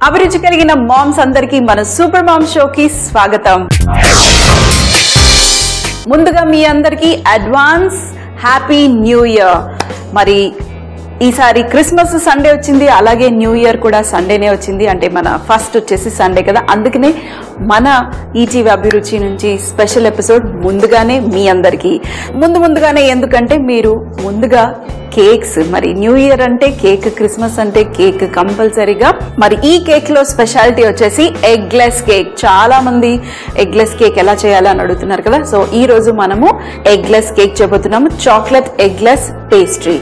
అభిరుచి కలిగిన మామ్స్ అందరికీ మన సూపర్ మామ్ షోకి స్వాగతం ముందుగా మీ అందరికీ అడ్వాన్స్ హ్యాపీ న్యూ ఇయర్ మరి ఈసారి క్రిస్మస్ సండే వచ్చింది అలాగే న్యూ ఇయర్ కూడా సండేనే వచ్చింది అంటే మన ఫస్ట్ వచ్చేసి సండే కదా అందుకనే మన ఈటీవీ అభిరుచి నుంచి స్పెషల్ ఎపిసోడ్ ముందుగానే మీ అందరికీ ముందు ముందుగానే ఎందుకంటే మీరు ముందుగా కేక్స్ మరి న్యూ ఇయర్ అంటే కేక్ క్రిస్మస్ అంటే కేక్ కంపల్సరీగా మరి ఈ కేక్ లో స్పెషాలిటీ వచ్చేసి ఎగ్లెస్ కేక్ చాలా మంది ఎగ్లెస్ కేక్ ఎలా చేయాలి అని అడుగుతున్నారు కదా సో ఈ రోజు మనము ఎగ్లెస్ కేక్ చెబుతున్నాము chocolate eggless pastry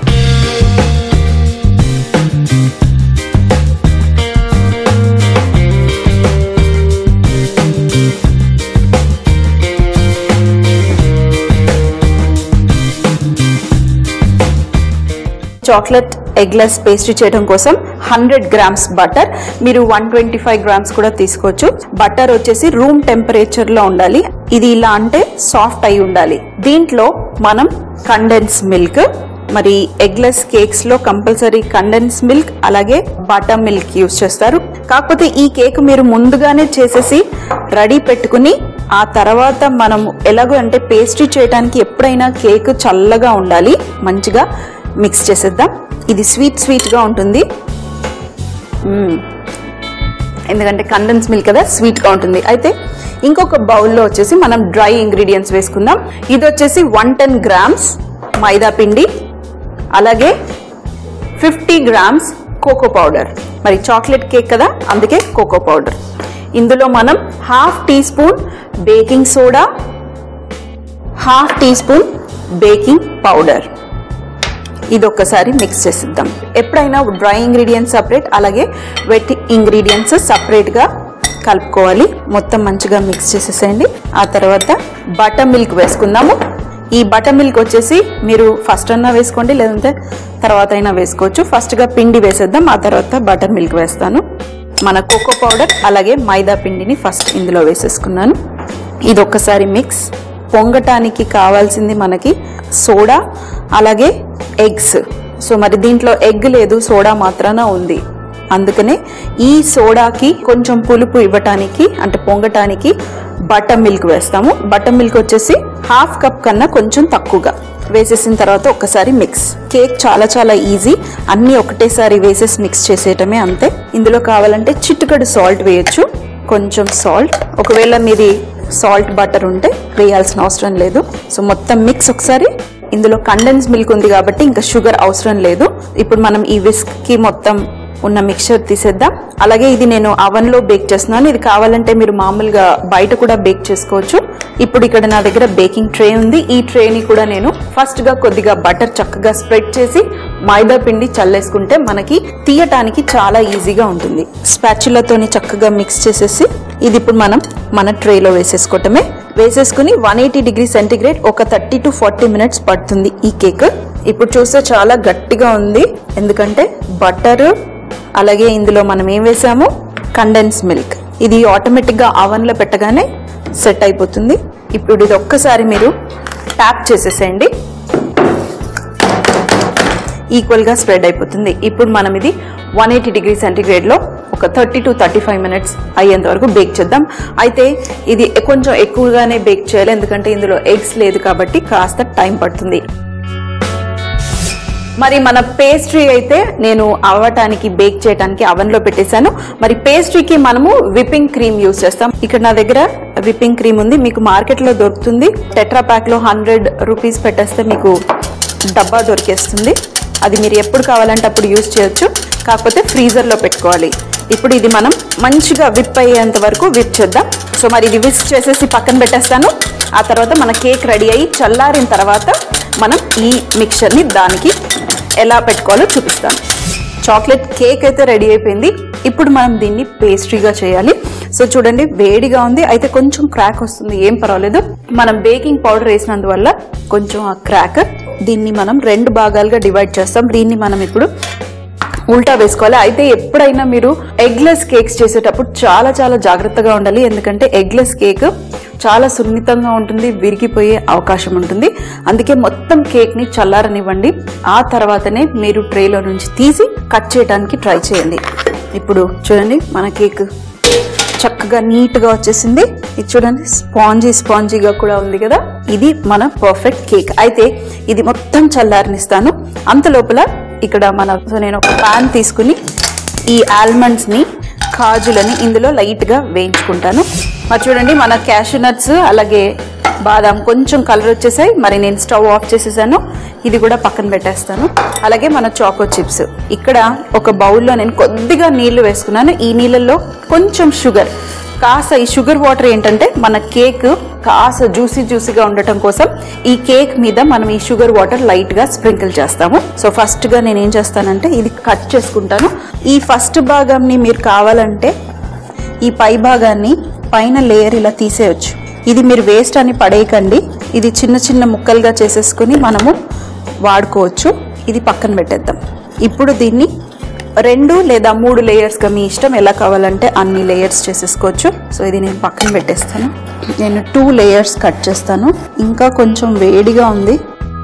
chocolate eggless pastry చేయడం కోసం హండ్రెడ్ గ్రామ్స్ బటర్ మీరు వన్ ట్వంటీ ఫైవ్ గ్రామ్స్ కూడా తీసుకోవచ్చు బటర్ వచ్చేసి రూమ్ టెంపరేచర్ లో ఉండాలి ఇది ఇలా అంటే సాఫ్ట్ అయి ఉండాలి దీంట్లో మనం కండెన్స్ మిల్క్ మరి ఎగ్లెస్ కేక్స్ లో కంపల్సరీ కండెన్స్ మిల్క్ అలాగే బటర్ మిల్క్ యూస్ చేస్తారు కాకపోతే ఈ కేక్ మీరు ముందుగానే చేసేసి రెడీ పెట్టుకుని ఆ తర్వాత మనం ఎలాగో అంటే పేస్ట్రీ చేయడానికి ఎప్పుడైనా కేక్ చల్లగా ఉండాలి మంచిగా మిక్స్ చేసేద్దాం ఇది స్వీట్ స్వీట్గా ఉంటుంది మ్మ్. ఎందుకంటే కండెన్స్ మిల్క్ కదా స్వీట్గా ఉంటుంది అయితే ఇంకొక బౌల్లో వచ్చేసి మనం డ్రై ఇంగ్రీడియంట్స్ వేసుకుందాం ఇది వచ్చేసి వన్ టెన్ గ్రామ్స్ మైదా పిండి అలాగే ఫిఫ్టీ గ్రామ్స్ కోకో పౌడర్ మరి చాక్లెట్ కేక్ కదా అందుకే కోకో పౌడర్ ఇందులో మనం half teaspoon baking soda half teaspoon baking powder ఇది ఒక్కసారి మిక్స్ చేసిద్దాం ఎప్పుడైనా డ్రై ఇంగ్రీడియంట్స్ సపరేట్ అలాగే వెట్ ఇంగ్రీడియంట్స్ సపరేట్గా కలుపుకోవాలి మొత్తం మంచిగా మిక్స్ చేసేసేయండి ఆ తర్వాత బటర్ మిల్క్ వేసుకుందాము ఈ బటర్ మిల్క్ వచ్చేసి మీరు ఫస్ట్ అన్నా వేసుకోండి లేదంటే తర్వాత అయినా వేసుకోవచ్చు ఫస్ట్గా పిండి వేసేద్దాం ఆ తర్వాత బటర్ మిల్క్ వేస్తాను మన కోకో పౌడర్ అలాగే మైదా పిండిని ఫస్ట్ ఇందులో వేసేసుకున్నాను ఇది ఒక్కసారి మిక్స్ పొంగటానికి కావాల్సింది మనకి సోడా అలాగే ఎగ్స్ సో మరి దీంట్లో ఎగ్ లేదు సోడా మాత్రాన ఉంది అందుకనే ఈ సోడాకి కొంచెం పులుపు ఇవ్వటానికి అంటే పొంగటానికి బటర్ మిల్క్ వేస్తాము బటర్ మిల్క్ వచ్చేసి హాఫ్ కప్ కన్నా కొంచెం తక్కువగా వేసేసిన తర్వాత ఒక్కసారి మిక్స్ కేక్ చాలా చాలా ఈజీ అన్నీ ఒకటేసారి వేసేసి మిక్స్ చేసేయటమే అంతే ఇందులో కావాలంటే చిట్టుకడు సాల్ట్ వేయొచ్చు కొంచెం సాల్ట్ ఒకవేళ మీది సాల్ట్ బటర్ ఉంటే వేయాల్సిన అవసరం లేదు సో మొత్తం మిక్స్ ఒకసారి ఇందులో కండెన్స్ మిల్క్ ఉంది కాబట్టి ఇంకా షుగర్ అవసరం లేదు ఇప్పుడు మనం ఈ విస్క్ కి మొత్తం ఉన్న మిక్చర్ తీసేద్దాం అలాగే ఇది నేను అవన్ లో బేక్ చేస్తున్నాను ఇది కావాలంటే మీరు మామూలుగా బయట కూడా బేక్ చేసుకోవచ్చు ఇప్పుడు ఇక్కడ నా దగ్గర బేకింగ్ ట్రే ఉంది ఈ ట్రేని కూడా నేను ఫస్ట్ గా కొద్దిగా బటర్ చక్కగా స్ప్రెడ్ చేసి మైదా పిండి చల్లేసుకుంటే మనకి తీయటానికి చాలా ఈజీగా ఉంటుంది స్పాచులతోని చక్కగా మిక్స్ చేసేసి ఇది ఇప్పుడు మనం మన ట్రేలో వేసేసుకోవటమే వేసేసుకుని వన్ ఎయిటీ డిగ్రీ సెంటిగ్రేడ్ ఒక థర్టీ టు ఫార్టీ మినిట్స్ పడుతుంది ఈ కేక్ ఇప్పుడు చూస్తే చాలా గట్టిగా ఉంది ఎందుకంటే బటర్ అలాగే ఇందులో మనం ఏం వేసాము కండెన్స్ మిల్క్ ఇది ఆటోమేటిక్గా అవన్లో పెట్టగానే సెట్ అయిపోతుంది ఇప్పుడు ఇది ఒక్కసారి మీరు ట్యాప్ చేసేసేయండి ఈక్వల్గా స్ప్రెడ్ అయిపోతుంది ఇప్పుడు మనం ఇది వన్ ఎయిటీ డిగ్రీ సెంటిగ్రేడ్లో ఒక thirty to thirty five minutes అయ్యేంత వరకు బేక్ చేద్దాం అయితే ఇది కొంచెం ఎక్కువగానే బేక్ చేయాలి ఎందుకంటే ఇందులో ఎగ్స్ లేదు కాబట్టి కాస్త టైం పడుతుంది మరి మన పేస్ట్రీ అయితే నేను అవ్వటానికి బేక్ చేయడానికి అవెన్ లో పెట్టేశాను మరి పేస్ట్రీకి మనము విప్పింగ్ క్రీమ్ యూస్ చేస్తాం ఇక్కడ నా దగ్గర విప్పింగ్ క్రీమ్ ఉంది మీకు మార్కెట్ లో దొరుకుతుంది టెట్రా ప్యాక్ లో హండ్రెడ్ రూపీస్ పెట్టేస్తే మీకు డబ్బా దొరికేస్తుంది అది మీరు ఎప్పుడు కావాలంటే అప్పుడు యూస్ చేయొచ్చు కాకపోతే ఫ్రీజర్ లో పెట్టుకోవాలి ఇప్పుడు ఇది మనం మంచిగా విప్ అయ్యేంత వరకు విప్ చేద్దాం సో మరి ఇది విస్క్ చేసేసి పక్కన పెట్టేస్తాను ఆ తర్వాత మన కేక్ రెడీ అయ్యి చల్లారిన తర్వాత మనం ఈ మిక్చర్ని దానికి ఎలా పెట్టుకోవాలో చూపిస్తాను చాక్లెట్ కేక్ అయితే రెడీ అయిపోయింది ఇప్పుడు మనం దీన్ని పేస్ట్రీగా చేయాలి సో చూడండి వేడిగా ఉంది అయితే కొంచెం క్రాక్ వస్తుంది ఏం పర్వాలేదు మనం బేకింగ్ పౌడర్ వేసినందువల్ల కొంచెం ఆ క్రాక్ దీన్ని మనం రెండు భాగాలుగా డివైడ్ చేస్తాం దీన్ని మనం ఇప్పుడు ఉల్టా వేసుకోవాలి అయితే ఎప్పుడైనా మీరు ఎగ్లెస్ కేక్స్ చేసేటప్పుడు చాలా చాలా జాగ్రత్తగా ఉండాలి ఎందుకంటే ఎగ్లెస్ కేక్ చాలా సున్నితంగా ఉంటుంది విరిగిపోయే అవకాశం ఉంటుంది అందుకే మొత్తం కేక్ ని చల్లారనివ్వండి ఆ తర్వాతనే మీరు ట్రేలో నుంచి తీసి కట్ చేయడానికి ట్రై చేయండి ఇప్పుడు చూడండి మన కేక్ చక్కగా నీట్ గా వచ్చేసింది ఇది చూడండి స్పాంజీ స్పాంజీగా కూడా ఉంది కదా ఇది మన పర్ఫెక్ట్ కేక్ అయితే ఇది మొత్తం చల్లారనిస్తాను అంత లోపల ఇక్కడ మన సో నేను ఒక పాన్ తీసుకుని ఈ ఆల్మండ్స్ ని కాజులని ఇందులో లైట్ గా వేయించుకుంటాను మరి చూడండి మన క్యాషూ నట్స్ అలాగే బాదాం కొంచెం కలర్ వచ్చేసాయి మరి నేను స్టవ్ ఆఫ్ చేసేసాను ఇది కూడా పక్కన పెట్టేస్తాను అలాగే మన చాకో చిప్స్ ఇక్కడ ఒక బౌల్లో నేను కొద్దిగా నీళ్లు వేసుకున్నాను ఈ నీళ్ళల్లో కొంచెం షుగర్ కాస్త ఈ షుగర్ వాటర్ ఏంటంటే మన కేక్ కాస్త జ్యూసీ జ్యూసీగా ఉండటం కోసం ఈ కేక్ మీద మనం ఈ షుగర్ వాటర్ లైట్ గా స్ప్రింకిల్ చేస్తాము సో ఫస్ట్ గా నేను ఏం చేస్తానంటే ఇది కట్ చేసుకుంటాను ఈ ఫస్ట్ భాగంని మీరు కావాలంటే ఈ పై భాగాన్ని పైన లేయర్ ఇలా తీసేయొచ్చు ఇది మీరు వేస్ట్ అని పడేయకండి ఇది చిన్న చిన్న ముక్కలుగా చేసేసుకుని మనము వాడుకోవచ్చు ఇది పక్కన పెట్టేద్దాం ఇప్పుడు దీన్ని రెండు లేదా మూడు లేయర్స్గా మీ ఇష్టం ఎలా కావాలంటే అన్ని లేయర్స్ చేసేసుకోవచ్చు సో ఇది నేను పక్కన పెట్టేస్తాను నేను టూ లేయర్స్ కట్ చేస్తాను ఇంకా కొంచెం వేడిగా ఉంది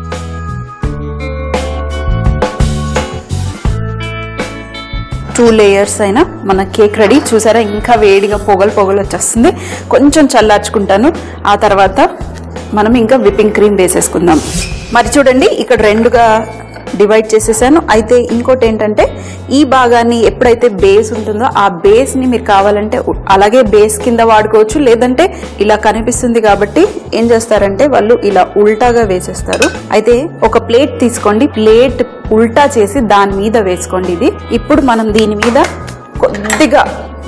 టూ లేయర్స్ అయినా మన కేక్ రెడీ చూసారా ఇంకా వేడిగా పొగలు పొగలు వచ్చేస్తుంది కొంచెం చల్లార్చుకుంటాను ఆ తర్వాత మనం ఇంకా విప్పింగ్ క్రీమ్ వేసేసుకుందాం మరి చూడండి ఇక్కడ రెండుగా డివైడ్ చేసేసాను అయితే ఇంకోటి ఏంటంటే ఈ భాగాన్ని ఎప్పుడైతే బేస్ ఉంటుందో ఆ బేస్ ని మీరు కావాలంటే ఉ- అలాగే బేస్ కింద వాడుకోవచ్చు లేదంటే ఇలా కనిపిస్తుంది కాబట్టి ఏం చేస్తారంటే వాళ్ళు ఇలా ఉల్టాగా వేసేస్తారు అయితే ఒక ప్లేట్ తీసుకోండి ప్లేట్ ఉల్టా చేసి దాని మీద వేసుకోండి ఇది ఇప్పుడు మనం దీని మీద కొద్దిగా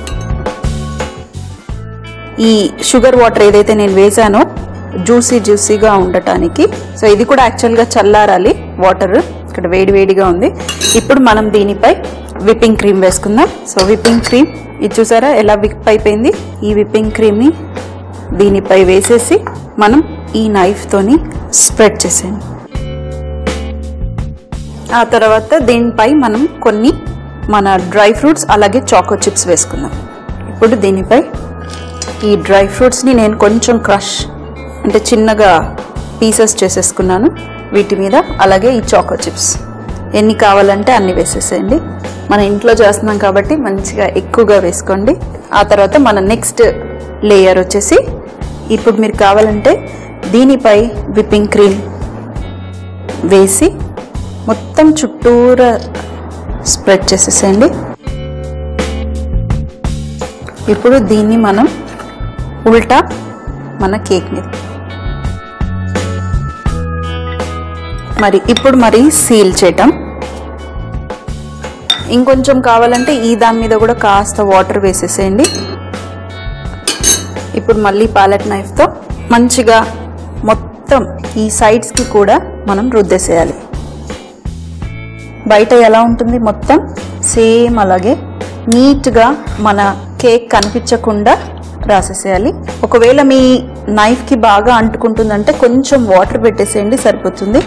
ఈ షుగర్ వాటర్ ఏదైతే నేను వేసానో జ్యూసీ జ్యూసీగా ఉండటానికి సో ఇది కూడా యాక్చువల్గా చల్లారాలి వాటర్ ఇక్కడ వేడి వేడిగా ఉంది ఇప్పుడు మనం దీనిపై విప్పింగ్ క్రీమ్ వేసుకుందాం సో విప్పింగ్ క్రీమ్ ఇది చూసారా ఎలా విప్ అయిపోయింది ఈ విప్పింగ్ క్రీమ్ని దీనిపై వేసేసి మనం ఈ నైఫ్తోని స్ప్రెడ్ చేసేయండి ఆ తర్వాత దీనిపై మనం కొన్ని మన డ్రై ఫ్రూట్స్ అలాగే చాకో చిప్స్ వేసుకుందాం ఇప్పుడు దీనిపై ఈ డ్రై ఫ్రూట్స్ని నేను కొంచెం క్రష్ అంటే చిన్నగా పీసెస్ చేసేసుకున్నాను వీటి మీద అలాగే ఈ చాకో చిప్స్ ఎన్ని కావాలంటే అన్ని వేసేసేయండి మన ఇంట్లో చేస్తున్నాం కాబట్టి మంచిగా ఎక్కువగా వేసుకోండి ఆ తర్వాత మన నెక్స్ట్ లేయర్ వచ్చేసి ఇప్పుడు మీరు కావాలంటే దీనిపై విప్పింగ్ క్రీమ్ వేసి మొత్తం చుట్టూరా స్ప్రెడ్ చేసేసేయండి ఇప్పుడు దీన్ని మనం ఉల్టా మన కేక్ మీద మరి ఇప్పుడు మరి సీల్ చేయటం ఇంకొంచెం కావాలంటే ఈ దాని మీద కూడా కాస్త వాటర్ వేసేసేయండి ఇప్పుడు మళ్ళీ పాలెట్ నైఫ్తో మంచిగా మొత్తం ఈ సైడ్స్కి కూడా మనం రుద్దేసేయాలి బయట ఎలా ఉంటుంది మొత్తం సేమ్ అలాగే నీట్గా మన కేక్ కనిపించకుండా రాసేసేయాలి ఒకవేళ మీ నైఫ్కి బాగా అంటుకుంటుందంటే కొంచెం వాటర్ పెట్టేసేయండి సరిపోతుంది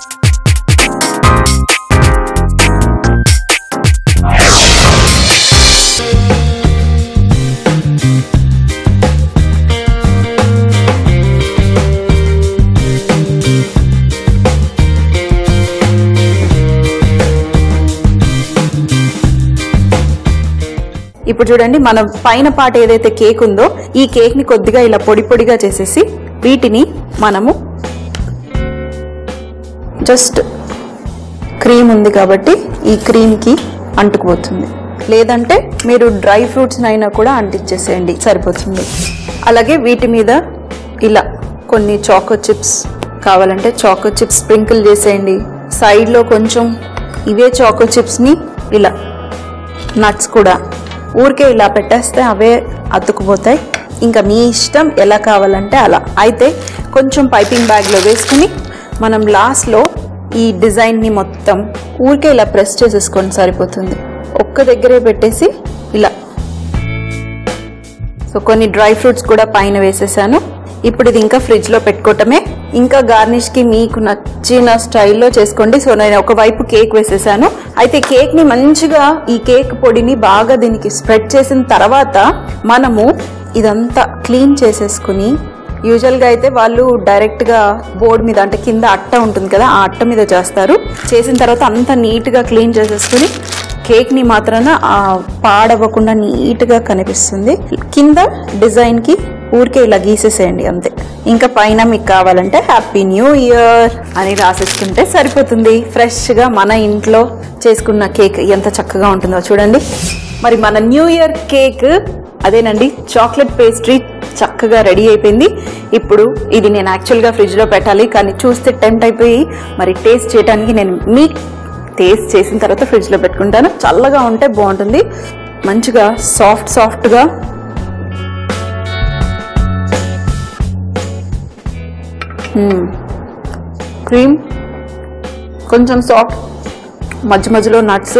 ఇప్పుడు చూడండి మన పైన పాట ఏదైతే కేక్ ఉందో ఈ కేక్ ని కొద్దిగా ఇలా పొడి పొడిగా చేసేసి వీటిని మనము జస్ట్ క్రీమ్ ఉంది కాబట్టి ఈ క్రీమ్కి అంటుకుపోతుంది లేదంటే మీరు డ్రై ఫ్రూట్స్ అయినా కూడా అంటించేసేయండి సరిపోతుంది అలాగే వీటి మీద ఇలా కొన్ని చాకో చిప్స్ కావాలంటే చాకో చిప్స్ స్ప్రింకిల్ చేసేయండి సైడ్లో కొంచెం ఇవే చాకో చిప్స్ని ఇలా నట్స్ కూడా ఊరికే ఇలా పెట్టేస్తే అవే అతుకుపోతాయి ఇంకా మీ ఇష్టం ఎలా కావాలంటే అలా అయితే కొంచెం పైపింగ్ బ్యాగ్లో వేసుకుని మనం లాస్ట్లో ఈ డిజైన్ని మొత్తం ఊరికే ఇలా ప్రెస్ చేసేసుకొని సరిపోతుంది ఒక్క దగ్గరే పెట్టేసి ఇలా సో కొన్ని డ్రై ఫ్రూట్స్ కూడా పైన వేసేసాను ఇప్పుడు ఇది ఇంకా ఫ్రిడ్జ్ లో పెట్టుకోవటమే ఇంకా గార్నిష్ కి మీకు నచ్చిన స్టైల్లో చేసుకోండి సో నేను ఒకవైపు కేక్ వేసేసాను అయితే కేక్ ని మంచిగా ఈ కేక్ పొడిని బాగా దీనికి స్ప్రెడ్ చేసిన తర్వాత మనము ఇదంతా క్లీన్ చేసేసుకుని యూజువల్ గా అయితే వాళ్ళు డైరెక్ట్ గా బోర్డు మీద అంటే కింద అట్ట ఉంటుంది కదా ఆ అట్ట మీద చేస్తారు చేసిన తర్వాత అంతా నీట్ గా క్లీన్ చేసేసుకుని కేక్ ని మాత్రాన ఆ పాడవ్వకుండా నీట్ గా కనిపిస్తుంది కింద డిజైన్ కి ఊరికే ఇలా గీసేసేయండి అంతే ఇంకా పైన మీకు కావాలంటే హ్యాపీ న్యూ ఇయర్ అని రాసేసుకుంటే సరిపోతుంది ఫ్రెష్ గా మన ఇంట్లో చేసుకున్న కేక్ ఎంత చక్కగా ఉంటుందో చూడండి మరి మన న్యూ ఇయర్ కేక్ అదేనండి చాక్లెట్ పేస్ట్రీ చక్కగా రెడీ అయిపోయింది ఇప్పుడు ఇది నేను యాక్చువల్గా ఫ్రిడ్జ్లో పెట్టాలి కానీ చూస్తే టెంప్ట్ అయిపోయి మరి టేస్ట్ చేయడానికి నేను మీ టేస్ట్ చేసిన తర్వాత ఫ్రిడ్జ్లో పెట్టుకుంటాను చల్లగా ఉంటే బాగుంటుంది మంచిగా సాఫ్ట్ సాఫ్ట్గా క్రీమ్ కొంచెం సాఫ్ట్ మధ్య మధ్యలో నట్స్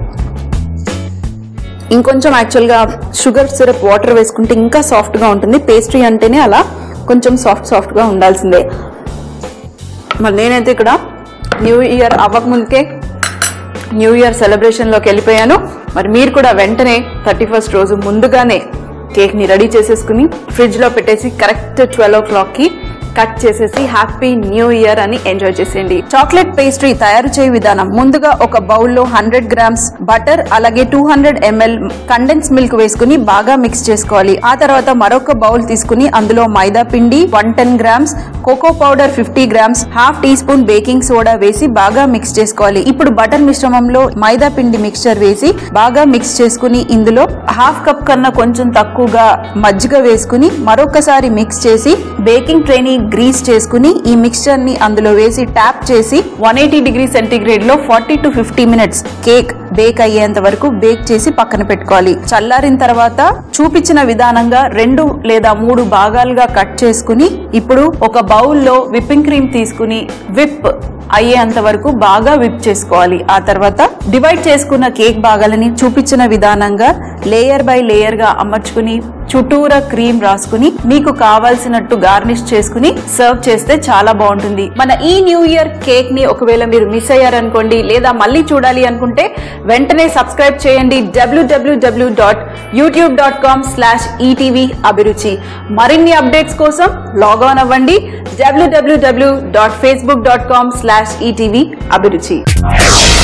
ఇంకొంచెం యాక్చువల్గా షుగర్ సిరప్ వాటర్ వేసుకుంటే ఇంకా సాఫ్ట్గా ఉంటుంది పేస్ట్రీ అంటేనే అలా కొంచెం సాఫ్ట్ సాఫ్ట్గా ఉండాల్సిందే మరి నేనైతే ఇక్కడ న్యూ ఇయర్ అవ్వకముందుకే న్యూ ఇయర్ సెలబ్రేషన్లోకి వెళ్ళిపోయాను మరి మీరు కూడా వెంటనే థర్టీ ఫస్ట్ రోజు ముందుగానే కేక్ని రెడీ చేసేసుకుని ఫ్రిడ్జ్లో పెట్టేసి కరెక్ట్ ట్వెల్వ్ ఓ క్లాక్కి కట్ చేసేసి హ్యాపీ న్యూ ఇయర్ అని ఎంజాయ్ చేసేయండి చాక్లెట్ పేస్ట్రీ తయారు చేయ విధానం ముందుగా ఒక బౌల్లో హండ్రెడ్ గ్రామ్స్ బటర్ అలాగే two hundred ML condense milk వేసుకుని బాగా మిక్స్ చేసుకోవాలి ఆ తర్వాత మరొక బౌల్ తీసుకుని అందులో మైదా పిండి one ten grams cocoa powder fifty grams half teaspoon baking soda వేసి బాగా మిక్స్ చేసుకోవాలి ఇప్పుడు బటర్ మిశ్రమంలో మైదా పిండి మిక్స్చర్ వేసి బాగా మిక్స్ చేసుకుని ఇందులో హాఫ్ కప్ కన్నా కొంచెం తక్కువగా మజ్జిగ వేసుకుని మరొకసారి మిక్స్ చేసి బేకింగ్ ట్రేని గ్రీస్ చేసుకుని ఈ మిక్స్చర్ ని అందులో వేసి ట్యాప్ చేసి వన్ ఎయిటీ డిగ్రీ సెంటీగ్రేడ్ లో forty to fifty minutes cake bake అయ్యేంత వరకు బేక్ చేసి పక్కన పెట్టుకోవాలి చల్లారిన తర్వాత చూపించిన విధానంగా రెండు లేదా మూడు భాగాలుగా కట్ చేసుకుని ఇప్పుడు ఒక బౌల్లో విప్పింగ్ క్రీమ్ తీసుకుని విప్ అయ్యేంత వరకు బాగా విప్ చేసుకోవాలి ఆ తర్వాత డివైడ్ చేసుకున్న కేక్ భాగాలని చూపించిన విధానంగా లేయర్ బై లేయర్ గా అమర్చుకుని చుట్టూరా క్రీమ్ రాసుకుని మీకు కావాల్సినట్టు గార్నిష్ చేసుకుని సర్వ్ చేస్తే చాలా బాగుంటుంది మన ఈ న్యూ ఇయర్ కేక్ ని ఒకవేళ మీరు మిస్ అయ్యారనుకోండి లేదా మళ్ళీ చూడాలి అనుకుంటే వెంటనే సబ్స్క్రైబ్ చేయండి W W W dot YouTube dot com slash ETV Abhiruchi మరిన్ని అప్డేట్స్ కోసం లాగ్ ఆన్ అవ్వండి W W W dot Facebook dot com slash ETV అభిరుచి